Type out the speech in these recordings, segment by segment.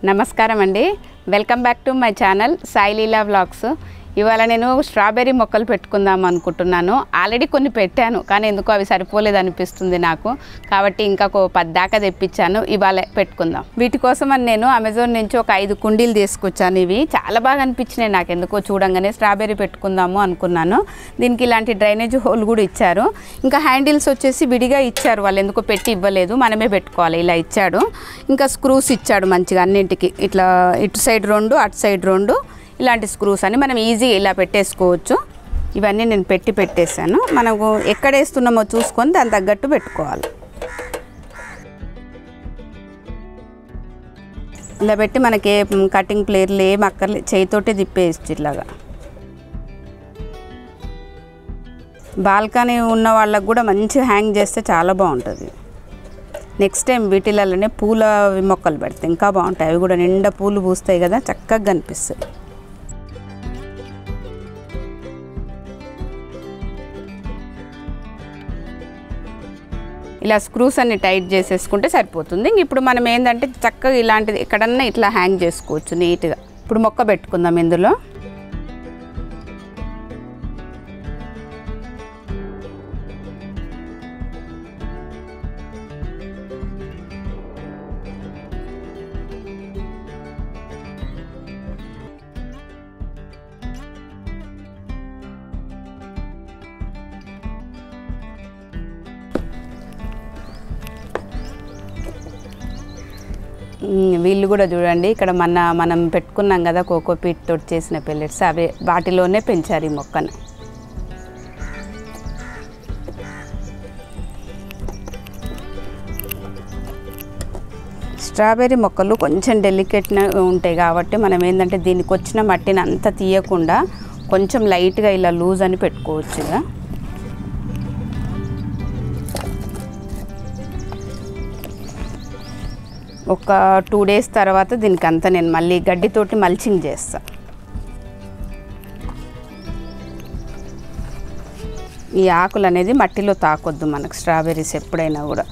నమస్కారం అండి welcome back to my channel Saileela vlogs ఇవాళ నేను స్ట్రాబెర్రీ మొక్కలు పెట్టుకుందాం అనుకుంటున్నాను ఆల్రెడీ కొన్ని పెట్టాను కానీ ఎందుకో అవి సరిపోలేదు అనిపిస్తుంది నాకు కాబట్టి ఇంకా ఒక పది దాకా తెప్పించాను ఇవాళ పెట్టుకుందాం వీటి కోసం అని నేను అమెజాన్ నుంచి ఒక ఐదు కుండీలు తీసుకొచ్చాను ఇవి చాలా బాగా అనిపించినాయి నాకు ఎందుకో చూడంగానే స్ట్రాబెర్రీ పెట్టుకుందాము అనుకున్నాను దీనికి ఇలాంటి డ్రైనేజ్ హోల్ కూడా ఇచ్చారు ఇంకా హ్యాండిల్స్ వచ్చేసి విడిగా ఇచ్చారు వాళ్ళు ఎందుకో పెట్టి ఇవ్వలేదు మనమే పెట్టుకోవాలి ఇలా ఇచ్చాడు ఇంకా స్క్రూస్ ఇచ్చాడు మంచిగా అన్నింటికి ఇట్లా ఇటు సైడ్ రెండు అటు సైడ్ రెండు ఇలాంటి స్క్రూస్ అని మనం ఈజీగా ఇలా పెట్టేసుకోవచ్చు ఇవన్నీ నేను పెట్టి పెట్టేశాను మనకు ఎక్కడ వేస్తున్నామో చూసుకొని దాని తగ్గట్టు పెట్టుకోవాలి ఇలా పెట్టి మనకి ఏ కటింగ్ ప్లేర్లు ఏం అక్కర్లే చేయితోటే తిప్పేయచ్చు ఇట్లాగా బాల్కనీ ఉన్న వాళ్ళకు కూడా మంచిగా హ్యాంగ్ చేస్తే చాలా బాగుంటుంది నెక్స్ట్ టైం వీటిలలోనే పూల మొక్కలు పెడితే ఇంకా బాగుంటాయి అవి కూడా నిండా పూలు పూస్తాయి కదా చక్కగా కనిపిస్తాయి ఇలా స్క్రూస్ అన్ని టైట్ చేసేసుకుంటే సరిపోతుంది ఇంక ఇప్పుడు మనం ఏంటంటే చక్కగా ఇలాంటిది ఎక్కడన్నా ఇట్లా హ్యాంగ్ చేసుకోవచ్చు నీట్గా ఇప్పుడు మొక్క పెట్టుకుందాం ఇందులో ఉమ్, వీళ్ళు కూడా చూడండి ఇక్కడ మన మనం పెట్టుకున్నాం కదా కోకో పీట్ తోటి చేసిన పెల్లెట్స్ అవే వాటిలోనే పెంచారు ఈ మొక్కను స్ట్రాబెర్రీ మొక్కలు కొంచెం డెలికేట్ ఉంటాయి కాబట్టి మనం ఏంటంటే దీనికి వచ్చిన మట్టిని అంతా తీయకుండా కొంచెం లైట్గా ఇలా లూజ్ అని పెట్టుకోవచ్చు ఇక ఒక టూ డేస్ తర్వాత దీనికి అంతా నేను మళ్ళీ గడ్డితోటి మల్చింగ్ చేస్తా ఈ ఆకులు అనేది మట్టిలో తాకొద్దు మనకు స్ట్రాబెర్రీస్ ఎప్పుడైనా కూడా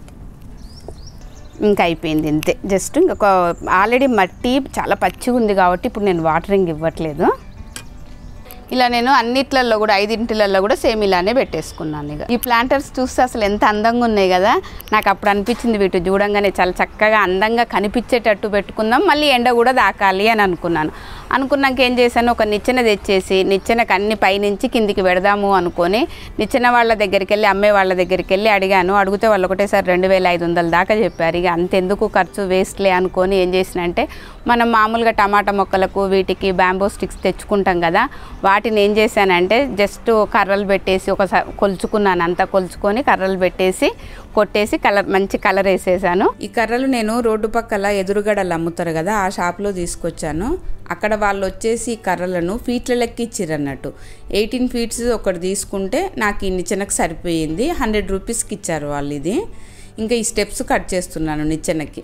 ఇంకా అయిపోయింది ఇంతే జస్ట్ ఇంకొక ఆల్రెడీ మట్టి చాలా పచ్చిగా ఉంది కాబట్టి ఇప్పుడు నేను వాటరింగ్ ఇవ్వట్లేదు ఇలా నేను అన్నిట్లలో కూడా ఐదింటిలలో కూడా సేమ్ ఇలానే పెట్టేసుకున్నాను ఇక ఈ ప్లాంటర్స్ చూస్తే అసలు ఎంత అందంగా ఉన్నాయి కదా నాకు అప్పుడు అనిపించింది వీటి చూడంగానే చాలా చక్కగా అందంగా కనిపించేటట్టు పెట్టుకుందాం మళ్ళీ ఎండ కూడా దాకాలి అని అనుకున్నాను అనుకున్నాక ఏం చేశాను ఒక నిచ్చెన తెచ్చేసి నిచ్చెనకు అన్ని పైనుంచి కిందికి పెడదాము అనుకొని నిచ్చెన వాళ్ళ దగ్గరికి వెళ్ళి అమ్మే వాళ్ళ దగ్గరికి వెళ్ళి అడిగాను అడిగితే వాళ్ళు ఒకటేసారి రెండు వేల ఐదు వందల దాకా చెప్పారు ఇక అంతెందుకు ఖర్చు వేస్ట్లే అనుకొని ఏం చేసినంటే మనం మామూలుగా టమాటా మొక్కలకు వీటికి బ్యాంబో స్టిక్స్ తెచ్చుకుంటాం కదా వాటిని ఏం చేశానంటే జస్ట్ కర్రలు పెట్టేసి ఒకసారి కొలుచుకున్నాను అంతా కొలుచుకొని కర్రలు పెట్టేసి కొట్టేసి కలర్ మంచి కలర్ వేసేసాను ఈ కర్రలు నేను రోడ్డు పక్కల ఎదురుగడలు అమ్ముతారు కదా ఆ షాప్లో తీసుకొచ్చాను అక్కడ వాళ్ళు వచ్చేసి ఈ కర్రలను ఫీట్ల లెక్క ఇచ్చిర్రు అన్నట్టు ఎయిటీన్ ఫీట్స్ ఒకటి తీసుకుంటే నాకు ఈ నిచ్చెనకు సరిపోయింది హండ్రెడ్ రూపీస్కి ఇచ్చారు వాళ్ళు ఇది ఇంకా ఈ స్టెప్స్ కట్ చేస్తున్నాను నిచ్చెనకి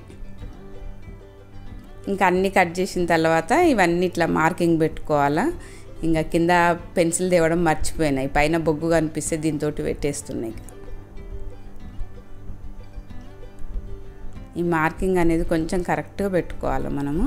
ఇంకా అన్నీ కట్ చేసిన తర్వాత ఇవన్నీ ఇట్లా మార్కింగ్ పెట్టుకోవాలా ఇంకా కింద పెన్సిల్ తేవడం మర్చిపోయినాయి పైన బొగ్గు కనిపిస్తే దీంతో పెట్టేస్తున్నాయి ఈ మార్కింగ్ అనేది కొంచెం కరెక్ట్గా పెట్టుకోవాలి మనము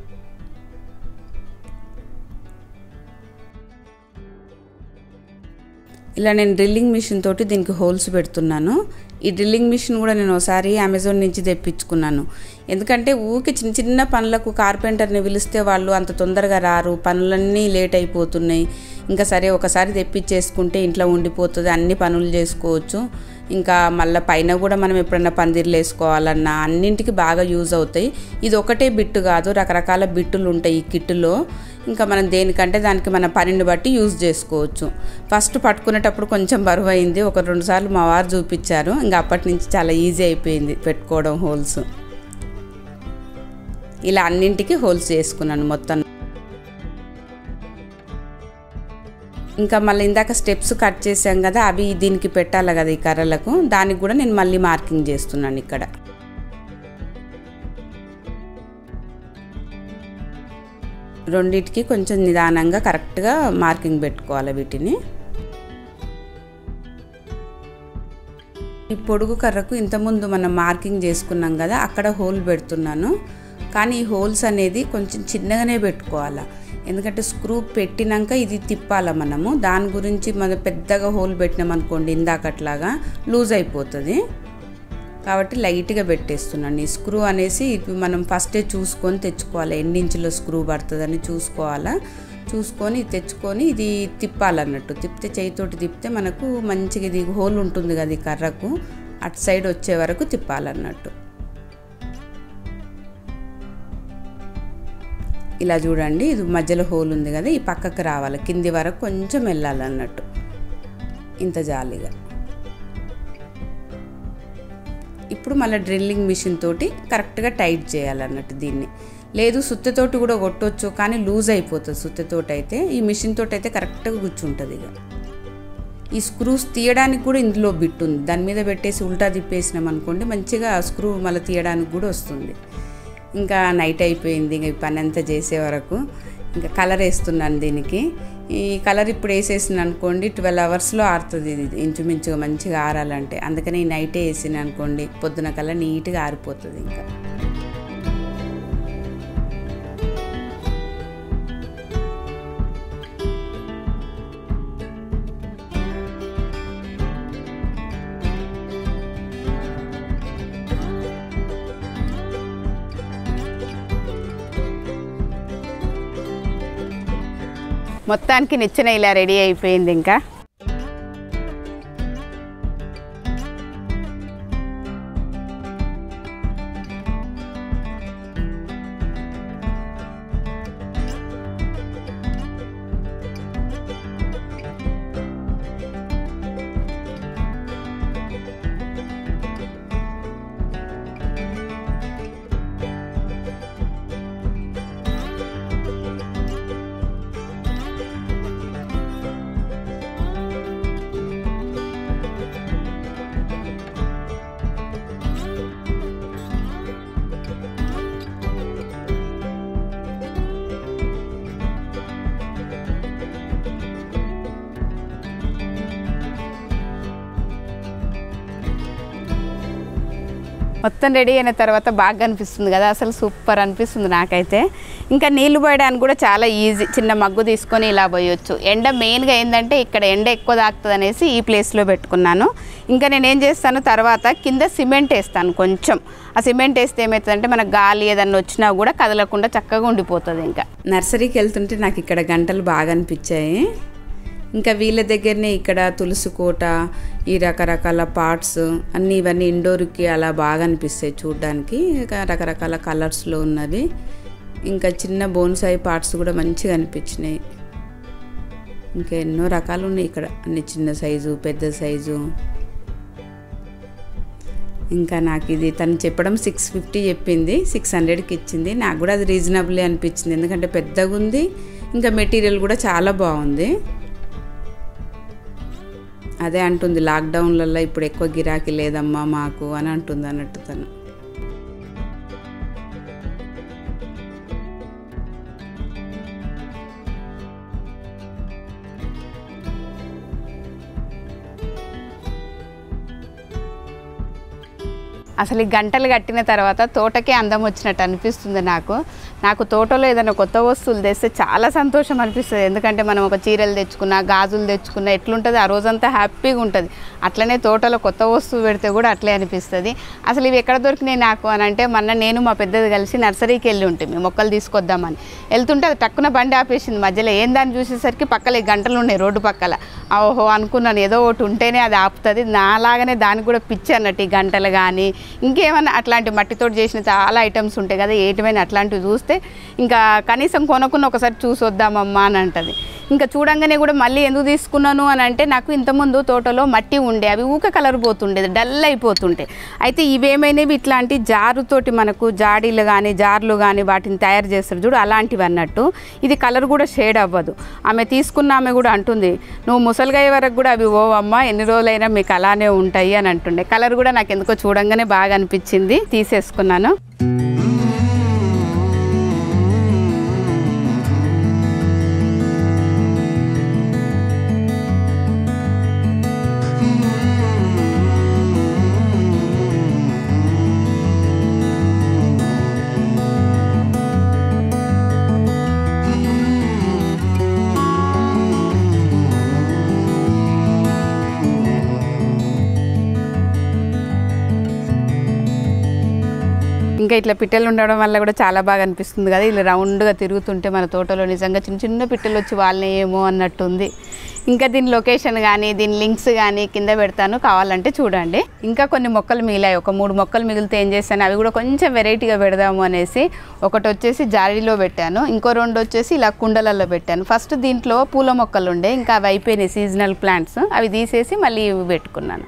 ఇలా నేను డ్రిల్లింగ్ మిషన్ తోటి దీనికి హోల్స్ పెడుతున్నాను ఈ డ్రిల్లింగ్ మిషన్ కూడా నేను ఒకసారి అమెజాన్ నుంచి తెప్పించుకున్నాను ఎందుకంటే ఊరికి చిన్న చిన్న పనులకు కార్పెంటర్ని పిలిస్తే వాళ్ళు అంత తొందరగా రారు పనులన్నీ లేట్ అయిపోతున్నాయి ఇంకా సరే ఒకసారి తెప్పించేసుకుంటే ఇంట్లో ఉండిపోతుంది అన్ని పనులు చేసుకోవచ్చు ఇంకా మళ్ళీ పైన కూడా మనం ఎప్పుడైనా పందిర్లు వేసుకోవాలన్నా అన్నింటికి బాగా యూజ్ అవుతాయి ఇది ఒకటే బిట్టు కాదు రకరకాల బిట్టులు ఉంటాయి ఈ కిట్టులో ఇంకా మనం దేనికంటే దానికి మన పనిని బట్టి యూజ్ చేసుకోవచ్చు ఫస్ట్ పట్టుకునేటప్పుడు కొంచెం బరువు అయింది ఒక రెండు సార్లు మా వారు చూపించారు ఇంకా అప్పటి నుంచి చాలా ఈజీ అయిపోయింది పెట్టుకోవడం హోల్స్ ఇలా అన్నింటికి హోల్స్ చేసుకున్నాను మొత్తం ఇంకా మళ్ళీ ఇందాక స్టెప్స్ కట్ చేసాం కదా అవి దీనికి పెట్టాలి కదా ఈ కర్రలకు దానికి కూడా నేను మళ్ళీ మార్కింగ్ చేస్తున్నాను ఇక్కడ రెండిటికి కొంచెం నిదానంగా కరెక్ట్గా మార్కింగ్ పెట్టుకోవాలి వీటిని ఈ పొడుగు కర్రకు ఇంతకుముందు మనం మార్కింగ్ చేసుకున్నాం కదా అక్కడ హోల్ పెడుతున్నాను కానీ ఈ హోల్స్ అనేది కొంచెం చిన్నగానే పెట్టుకోవాలా ఎందుకంటే స్క్రూ పెట్టినాక ఇది తిప్పాల మనము దాని గురించి మనం పెద్దగా హోల్ పెట్టినాం అనుకోండి ఇందాకట్లాగా లూజ్ అయిపోతుంది కాబట్టి లైట్గా పెట్టేస్తున్నాను ఈ స్క్రూ అనేసి ఇవి మనం ఫస్టే చూసుకొని తెచ్చుకోవాలి ఎన్ని ఇంచుల స్క్రూ పడుతుందని చూసుకోవాలా చూసుకొని తెచ్చుకొని ఇది తిప్పాలన్నట్టు తిప్పితే చేయితోటి తిప్పితే మనకు మంచిగా ఇది హోల్ ఉంటుంది కదా ఈ కర్రకు అటు సైడ్ వచ్చే వరకు తిప్పాలన్నట్టు ఇలా చూడండి ఇది మధ్యలో హోల్ ఉంది కదా ఈ పక్కకు రావాలి కింది వరకు కొంచెం వెళ్ళాలన్నట్టు ఇంత జాలీగా ఇప్పుడు మళ్ళీ డ్రిల్లింగ్ మిషన్ తోటి కరెక్ట్గా టైట్ చేయాలన్నట్టు దీన్ని లేదు సుత్తెతోటి కూడా కొట్టొచ్చు కానీ లూజ్ అయిపోతుంది సుత్తెతోటి అయితే ఈ మిషన్ తోటి అయితే కరెక్ట్గా కూర్చుంటుంది ఇక ఈ స్క్రూస్ తీయడానికి కూడా ఇందులో బిట్ ఉంది దాని మీద పెట్టేసి ఉల్టా తిప్పేసినాం అనుకోండి మంచిగా స్క్రూ మళ్ళీ తీయడానికి కూడా వస్తుంది ఇంకా నైట్ అయిపోయింది ఇంకా ఈ పని అంతా చేసే వరకు ఇంకా కలర్ వేస్తున్నాను దీనికి ఈ కలర్ ఇప్పుడు వేసేసిన అనుకోండి ట్వెల్వ్ అవర్స్లో ఆరుతుంది ఇది ఇంచుమించుగా మంచిగా ఆరాలంటే అందుకని ఈ నైటే వేసిన అనుకోండి పొద్దున కల్లా నీట్గా ఆరిపోతుంది ఇంకా మొత్తానికి నిచ్చెన ఇలా రెడీ అయిపోయింది ఇంకా మొత్తం రెడీ అయిన తర్వాత బాగా అనిపిస్తుంది కదా అసలు సూపర్ అనిపిస్తుంది నాకైతే ఇంకా నీళ్లు పోయడానికి కూడా చాలా ఈజీ చిన్న మగ్గు తీసుకొని ఇలా పోయొచ్చు ఎండ మెయిన్గా ఏంటంటే ఇక్కడ ఎండ ఎక్కువ తాకుతుంది అనేసి ఈ ప్లేస్లో పెట్టుకున్నాను ఇంకా నేను ఏం చేస్తాను తర్వాత కింద సిమెంట్ వేస్తాను కొంచెం ఆ సిమెంట్ వేస్తే ఏమవుతుందంటే మనకు గాలి ఏదన్నా వచ్చినా కూడా కదలకుండా చక్కగా ఉండిపోతుంది ఇంకా నర్సరీకి వెళ్తుంటే నాకు ఇక్కడ గంటలు బాగా అనిపించాయి ఇంకా వీళ్ళ దగ్గరనే ఇక్కడ తులసి కోట ఈ రకరకాల పార్ట్స్ అన్నీ ఇవన్నీ ఇండోర్కి అలా బాగా అనిపిస్తాయి చూడడానికి ఇంకా రకరకాల కలర్స్లో ఉన్నవి ఇంకా చిన్న బోన్సాయి పార్ట్స్ కూడా మంచిగా అనిపించినాయి ఇంకా ఎన్నో రకాలు ఉన్నాయి ఇక్కడ అన్ని చిన్న సైజు పెద్ద సైజు ఇంకా నాకు ఇది తను చెప్పడం సిక్స్ ఫిఫ్టీ చెప్పింది సిక్స్ హండ్రెడ్కి ఇచ్చింది నాకు కూడా అది రీజనబుల్లే అనిపించింది ఎందుకంటే పెద్దగా ఉంది ఇంకా మెటీరియల్ కూడా చాలా బాగుంది అదే అంటుంది లాక్డౌన్లలో ఇప్పుడు ఎక్కువ గిరాకీ లేదమ్మా మాకు అని అంటుంది అన్నట్టు తను అసలు ఈ గంటలు కట్టిన తర్వాత తోటకే అందం వచ్చినట్టు అనిపిస్తుంది నాకు నాకు తోటలో ఏదైనా కొత్త వస్తువులు తెస్తే చాలా సంతోషం అనిపిస్తుంది ఎందుకంటే మనం ఒక చీరలు తెచ్చుకున్నా గాజులు తెచ్చుకున్నా ఎట్లుంటుంది ఆ రోజంతా హ్యాపీగా ఉంటుంది అట్లనే తోటలో కొత్త వస్తువు పెడితే కూడా అట్లే అనిపిస్తుంది అసలు ఇవి ఎక్కడ దొరికినాయి నాకు అని అంటే మొన్న నేను మా పెద్దది కలిసి నర్సరీకి వెళ్ళి ఉంటుంది మొక్కలు తీసుకొద్దామని వెళ్తుంటే అది టక్కున బండి ఆపేసింది మధ్యలో ఏం దాన్ని చూసేసరికి పక్కల ఈ గంటలు ఉన్నాయి రోడ్డు పక్కల ఆ ఓహో అనుకున్నాను ఏదో ఒకటి ఉంటేనే అది ఆపుతుంది నాలాగానే దానికి కూడా పిచ్చి అన్నట్టు ఈ గంటలు కానీ ఇంకేమైనా అట్లాంటి మట్టితో చేసిన చాలా ఐటమ్స్ ఉంటాయి కదా ఏటివైనా అట్లాంటివి చూస్తే ఇంకా కనీసం కొనకుండా ఒకసారి చూసి వద్దామమ్మా అని అంటది ఇంకా చూడంగానే కూడా మళ్ళీ ఎందుకు తీసుకున్నాను అని అంటే నాకు ఇంతకుముందు తోటలో మట్టి ఉండే అవి ఊక కలర్ పోతుండేది డల్ అయిపోతుంటే అయితే ఇవేమైనవి ఇట్లాంటి జారుతోటి మనకు జాడీలు కానీ జార్లు కానీ వాటిని తయారు చేస్తారు చూడు అలాంటివి అన్నట్టు ఇది కలర్ కూడా షేడ్ అవ్వదు ఆమె తీసుకున్న ఆమె కూడా అంటుంది నువ్వు ముసలిగా అయ్యే వరకు కూడా అవి ఓ అమ్మ ఎన్ని రోజులైనా మీకు అలానే ఉంటాయి అని అంటుండే కలర్ కూడా నాకు ఎందుకో చూడంగానే బాగా అనిపించింది తీసేసుకున్నాను ఇంకా ఇట్లా పిట్టలు ఉండడం వల్ల కూడా చాలా బాగా అనిపిస్తుంది కదా ఇలా రౌండ్గా తిరుగుతుంటే మన తోటలో నిజంగా చిన్న చిన్న పిట్టలు వచ్చి వాళ్ళని ఏమో అన్నట్టుంది ఇంకా దీని లొకేషన్ కానీ దీని లింక్స్ కానీ కింద పెడతాను కావాలంటే చూడండి ఇంకా కొన్ని మొక్కలు మిగిలాయి ఒక మూడు మొక్కలు మిగిలితే ఏం చేశాను అవి కూడా కొంచెం వెరైటీగా పెడదాము అనేసి ఒకటి వచ్చేసి జాడీలో పెట్టాను ఇంకో రెండు వచ్చేసి ఇలా కుండలలో పెట్టాను ఫస్ట్ దీంట్లో పూల మొక్కలు ఉండే ఇంకా అవి అయిపోయినాయి సీజనల్ ప్లాంట్స్ అవి తీసేసి మళ్ళీ ఇవి పెట్టుకున్నాను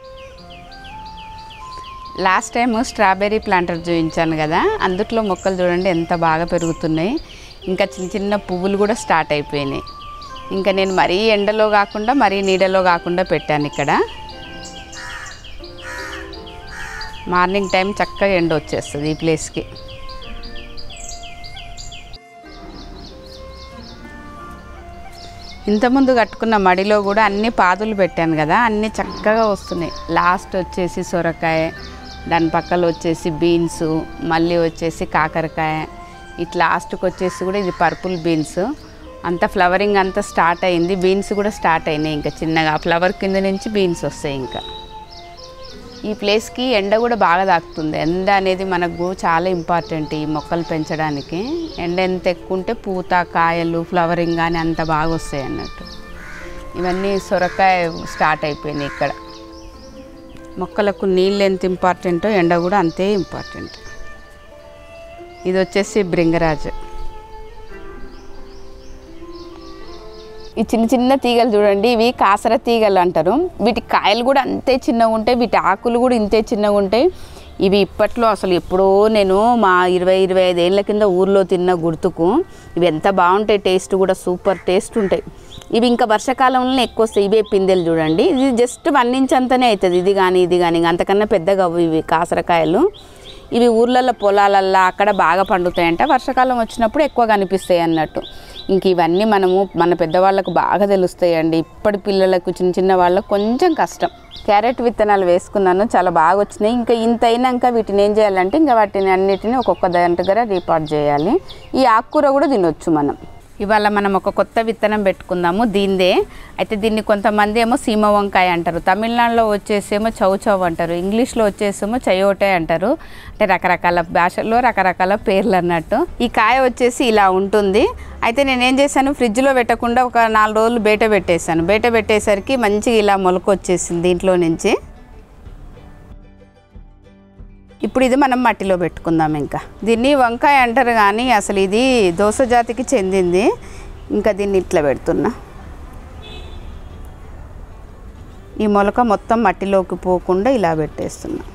లాస్ట్ టైం స్ట్రాబెర్రీ ప్లాంటర్ చూపించాను కదా అందుట్లో మొక్కలు చూడండి ఎంత బాగా పెరుగుతున్నాయి ఇంకా చిన్న చిన్న పువ్వులు కూడా స్టార్ట్ అయిపోయినాయి ఇంకా నేను మరీ ఎండలో కాకుండా మరీ నీడలో కాకుండా పెట్టాను ఇక్కడ మార్నింగ్ టైం చక్కగా ఎండ వచ్చేస్తుంది ఈ ప్లేస్కి ఇంతకుముందు కట్టుకున్న మడిలో కూడా అన్ని పాదులు పెట్టాను కదా అన్నీ చక్కగా వస్తున్నాయి లాస్ట్ వచ్చేసి సొరకాయ దాని పక్కన వచ్చేసి బీన్స్ మళ్ళీ వచ్చేసి కాకరకాయ ఇట్లా లాస్ట్కి వచ్చేసి కూడా ఇది పర్పుల్ బీన్స్ అంతా ఫ్లవరింగ్ అంతా స్టార్ట్ అయింది బీన్స్ కూడా స్టార్ట్ అయినాయి ఇంకా చిన్నగా ఫ్లవర్ కింద నుంచి బీన్స్ వస్తాయి ఇంకా ఈ ప్లేస్కి ఎండ కూడా బాగా తాకుతుంది ఎండ అనేది మనకు చాలా ఇంపార్టెంట్ ఈ మొక్కలు పెంచడానికి ఎండ ఎంత ఎక్కువ ఉంటే పూత కాయలు ఫ్లవరింగ్ కానీ అంత బాగా వస్తాయి అన్నట్టు ఇవన్నీ సొరకాయ స్టార్ట్ అయిపోయినాయి ఇక్కడ మొక్కలకు నీళ్ళు ఎంత ఇంపార్టెంటో ఎండ కూడా అంతే ఇంపార్టెంట్ ఇది వచ్చేసి భృంగరాజు ఈ చిన్న చిన్న తీగలు చూడండి ఇవి కాసర తీగలు అంటారు వీటి కాయలు కూడా అంతే చిన్నగా ఉంటాయి వీటి ఆకులు కూడా ఇంతే చిన్నగా ఉంటాయి ఇవి ఇప్పట్లో అసలు ఎప్పుడో నేను మా ఇరవై ఇరవై ఐదు ఏళ్ళ కింద ఊర్లో తిన్న గుర్తుకు ఇవి ఎంత బాగుంటాయి టేస్ట్ కూడా సూపర్ టేస్ట్ ఉంటాయి ఇవి ఇంకా వర్షాకాలంలో ఎక్కువ వస్తాయి ఇవే పిందెలు చూడండి ఇది జస్ట్ వన్ ఇంచ్ అంతనే అవుతుంది ఇది కానీ ఇది కానీ ఇంకా అంతకన్నా పెద్దగా అవ్వవు ఇవి కాసరకాయలు ఇవి ఊర్లలో పొలాలల్లో అక్కడ బాగా పండుతాయంట వర్షాకాలం వచ్చినప్పుడు ఎక్కువ కనిపిస్తాయి అన్నట్టు ఇంక ఇవన్నీ మనము మన పెద్దవాళ్ళకు బాగా తెలుస్తాయండి ఇప్పటి పిల్లలకు చిన్న చిన్న వాళ్ళకు కొంచెం కష్టం క్యారెట్ విత్తనాలు వేసుకున్నాను చాలా బాగా వచ్చినాయి ఇంకా ఇంత అయినాక వీటిని ఏం చేయాలంటే ఇంకా వాటిని అన్నిటిని ఒక్కొక్క దాని దగ్గర రీపాట్ చేయాలి ఈ ఆకుకూర కూడా తినొచ్చు మనం ఇవాళ మనం ఒక కొత్త విత్తనం పెట్టుకుందాము దీందే అయితే దీన్ని కొంతమంది ఏమో సీమ వంకాయ అంటారు తమిళనాడులో వచ్చేసేమో చౌ చౌ అంటారు ఇంగ్లీష్లో వచ్చేసేమో చయోటే అంటారు అంటే రకరకాల భాషల్లో రకరకాల పేర్లు అన్నట్టు ఈ కాయ వచ్చేసి ఇలా ఉంటుంది అయితే నేను ఏం చేశాను ఫ్రిడ్జ్లో పెట్టకుండా ఒక నాలుగు రోజులు బయట పెట్టేశాను బయట పెట్టేసరికి మంచిగా ఇలా మొలక వచ్చేసింది దీంట్లో నుంచి ఇప్పుడు ఇది మనం మట్టిలో పెట్టుకుందాం ఇంకా దీన్ని వంకాయ అంటారు కానీ అసలు ఇది దోస జాతికి చెందింది ఇంకా దీన్ని ఇట్లా పెడుతున్నా ఈ మొలక మొత్తం మట్టిలోకి పోకుండా ఇలా పెట్టేస్తున్నా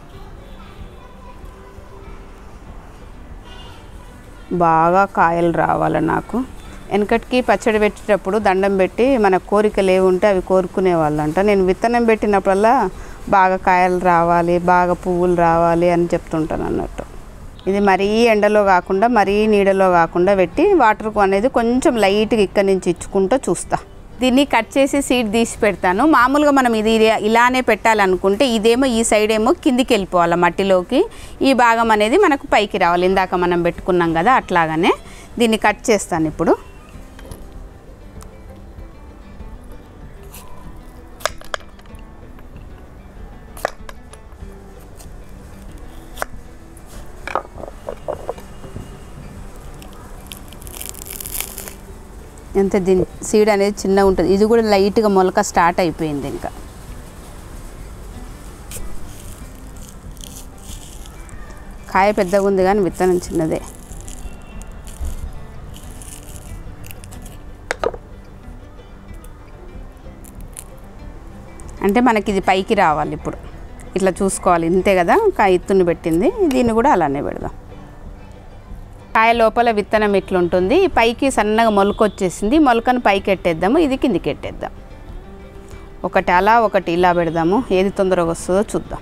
బాగా కాయలు రావాలి నాకు వెనకటికి పచ్చడి పెట్టేటప్పుడు దండం పెట్టి మన కోరికలు ఏవి ఉంటే అవి కోరుకునే వాళ్ళంట నేను విత్తనం పెట్టినప్పుడల్లా బాగా కాయలు రావాలి బాగా పువ్వులు రావాలి అని చెప్తుంటాను అన్నట్టు ఇది మరీ ఎండలో కాకుండా మరీ నీడలో కాకుండా పెట్టి వాటర్ అనేది కొంచెం లైట్గా ఇక్కడి నుంచి ఇచ్చుకుంటూ చూస్తా దీన్ని కట్ చేసి సీడ్ తీసి పెడతాను మామూలుగా మనం ఇది ఇలానే పెట్టాలనుకుంటే ఇదేమో ఈ సైడ్ ఏమో కిందికి వెళ్ళిపోవాలి మట్టిలోకి ఈ భాగం అనేది మనకు పైకి రావాలి ఇందాక మనం పెట్టుకున్నాం కదా అట్లాగనే దీన్ని కట్ చేస్తాను ఇప్పుడు ఎంత దీని సీడ్ అనేది చిన్నగా ఉంటుంది ఇది కూడా లైట్గా మొలక స్టార్ట్ అయిపోయింది ఇంకా కాయ పెద్దగా ఉంది కానీ విత్తనం చిన్నదే అంటే మనకి ఇది పైకి రావాలి ఇప్పుడు ఇట్లా చూసుకోవాలి ఇంతే కదా కాయ ఇత్తుని పెట్టింది దీన్ని కూడా అలానే పెడదాం కాయ లోపల విత్తనం ఇట్లుంటుంది పైకి సన్నగా మొలక వచ్చేసింది మొలకను పైకి ఎట్టేద్దాము ఇది కిందికి ఎట్టేద్దాం ఒకటి అలా ఒకటి ఇలా పెడదాము ఏది తొందరగా వస్తుందో చూద్దాం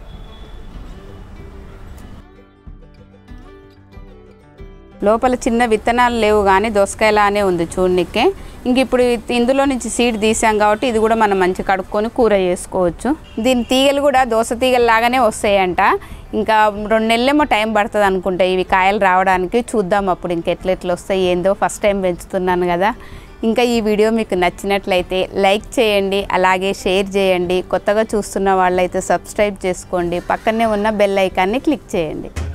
లోపల చిన్న విత్తనాలు లేవు కానీ దోసకాయలానే ఉంది చూడనికే ఇంక ఇప్పుడు ఇ- ఇందులో నుంచి సీడ్ తీసాం కాబట్టి ఇది కూడా మనం మంచి కడుక్కొని కూర చేసుకోవచ్చు దీని తీగలు కూడా దోస తీగలు లాగానే వస్తాయంట ఇంకా రెండు నెలలేమో టైం పడుతుంది అనుకుంటా ఇవి కాయలు రావడానికి చూద్దాం అప్పుడు ఇంక ఎట్లా ఎట్లా వస్తాయి ఏందో ఫస్ట్ టైం పెంచుతున్నాను కదా ఇంకా ఈ వీడియో మీకు నచ్చినట్లయితే లైక్ చేయండి అలాగే షేర్ చేయండి కొత్తగా చూస్తున్న వాళ్ళైతే సబ్స్క్రైబ్ చేసుకోండి పక్కనే ఉన్న బెల్ ఐకాన్ని క్లిక్ చేయండి